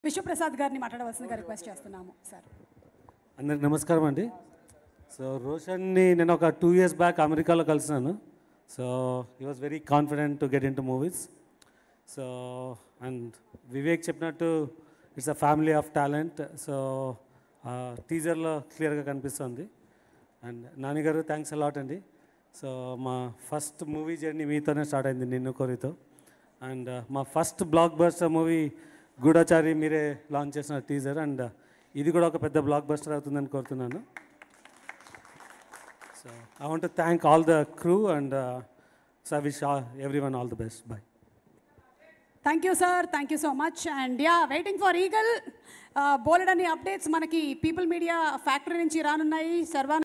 విశ్వప్రసాద్ గారిని మాట్లాడవలసిందిగా రిక్వెస్ట్ చేస్తున్నాము సార్ అందరికి నమస్కారం అండి సో రోషన్ని నేను ఒక టూ ఇయర్స్ బ్యాక్ అమెరికాలో కలిసినాను so he was very confident to get in to movies so and Vivek చెప్పినట్టు it's a family of talent so టీజర్లో క్లియర్గా కనిపిస్తుంది అండ్ నాన్నగారు థ్యాంక్స్ అలాట్ అండి సో మా ఫస్ట్ మూవీ జర్నీ మీతోనే స్టార్ట్ అయింది నిన్ను కోరితో అండ్ మా first blockbuster movie Goodachari మీరే లాంచ్ చేసిన టీజర్ అండ్ ఇది కూడా ఒక పెద్ద బ్లాక్ బస్టర్ అవుతుందని కోరుతున్నాను so I want thank all the crew and so I wish everyone all the best bye thank you sir thank you so much and ya waiting for Eagle బోలెడ్ అన్ని updates మనకి people media factory నుంచి రానున్నాయి సర్వా